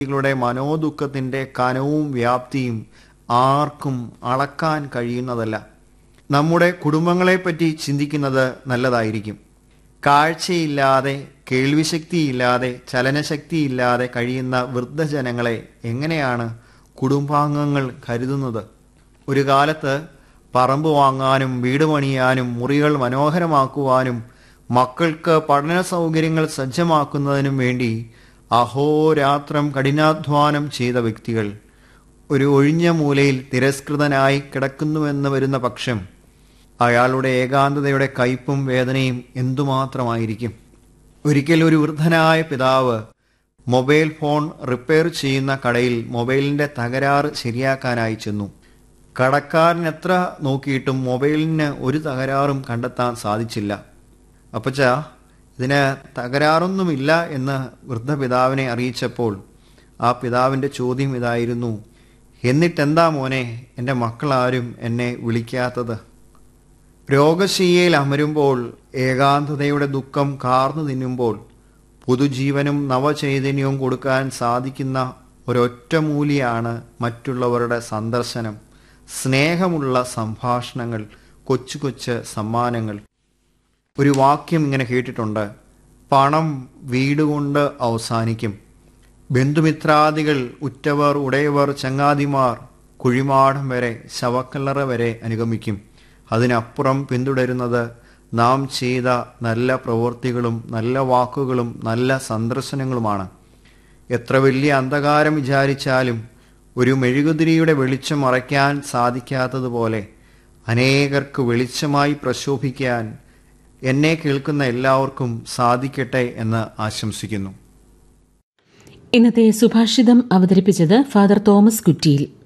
ളുടെ മനോദുഃഖത്തിന്റെ കനവും വ്യാപ്തിയും ആർക്കും അളക്കാൻ കഴിയുന്നതല്ല നമ്മുടെ കുടുംബങ്ങളെപ്പറ്റി ചിന്തിക്കുന്നത് നല്ലതായിരിക്കും കാഴ്ചയില്ലാതെ കേൾവിശക്തിയില്ലാതെ ചലനശക്തിയില്ലാതെ കഴിയുന്ന വൃദ്ധജനങ്ങളെ എങ്ങനെയാണ് കുടുംബാംഗങ്ങൾ കരുതുന്നത് ഒരു കാലത്ത് പറമ്പ് വാങ്ങാനും വീട് പണിയാനും മുറികൾ മനോഹരമാക്കുവാനും മക്കൾക്ക് പഠന സൗകര്യങ്ങൾ സജ്ജമാക്കുന്നതിനും വേണ്ടി അഹോരാത്രം കഠിനാധ്വാനം ചെയ്ത വ്യക്തികൾ ഒരു ഒഴിഞ്ഞ മൂലയിൽ തിരസ്കൃതനായി കിടക്കുന്നുവെന്ന് വരുന്ന പക്ഷം അയാളുടെ ഏകാന്തതയുടെ കയ്പും വേദനയും എന്തുമാത്രമായിരിക്കും ഒരിക്കൽ ഒരു വൃദ്ധനായ പിതാവ് മൊബൈൽ ഫോൺ റിപ്പയർ ചെയ്യുന്ന കടയിൽ മൊബൈലിന്റെ തകരാറ് ശരിയാക്കാനായി ചെന്നു കടക്കാരൻ എത്ര നോക്കിയിട്ടും മൊബൈലിന് ഒരു തകരാറും കണ്ടെത്താൻ സാധിച്ചില്ല അപ്പച്ച ഇതിന് തകരാറൊന്നുമില്ല എന്ന് വൃദ്ധപിതാവിനെ അറിയിച്ചപ്പോൾ ആ പിതാവിൻ്റെ ചോദ്യം ഇതായിരുന്നു എന്നിട്ടെന്താ മോനെ എൻ്റെ മക്കളാരും എന്നെ വിളിക്കാത്തത് രോഗശീയയിൽ അമരുമ്പോൾ ഏകാന്തതയുടെ ദുഃഖം കാർന്നു തിന്നുമ്പോൾ പുതുജീവനും നവചൈതന്യവും കൊടുക്കാൻ സാധിക്കുന്ന ഒരൊറ്റമൂലിയാണ് മറ്റുള്ളവരുടെ സന്ദർശനം സ്നേഹമുള്ള സംഭാഷണങ്ങൾ കൊച്ചു കൊച്ചു സമ്മാനങ്ങൾ ഒരു വാക്യം ഇങ്ങനെ കേട്ടിട്ടുണ്ട് പണം വീട് കൊണ്ട് അവസാനിക്കും ബന്ധുമിത്രാദികൾ ഉറ്റവർ ഉടയവർ ചങ്ങാതിമാർ കുഴിമാടം വരെ ശവക്കല്ലറ വരെ അനുഗമിക്കും അതിനപ്പുറം പിന്തുടരുന്നത് നാം ചെയ്ത നല്ല പ്രവൃത്തികളും നല്ല വാക്കുകളും നല്ല സന്ദർശനങ്ങളുമാണ് എത്ര വലിയ അന്ധകാരം വിചാരിച്ചാലും ഒരു മെഴുകുതിരിയുടെ വെളിച്ചം മറയ്ക്കാൻ സാധിക്കാത്തതുപോലെ അനേകർക്ക് വെളിച്ചമായി പ്രശോഭിക്കാൻ എന്നെ കേൾക്കുന്ന എല്ലാവർക്കും സാധിക്കട്ടെ എന്ന് ആശംസിക്കുന്നു ഇന്നത്തെ സുഭാഷിതം അവതരിപ്പിച്ചത് ഫാദർ തോമസ് കുറ്റിയിൽ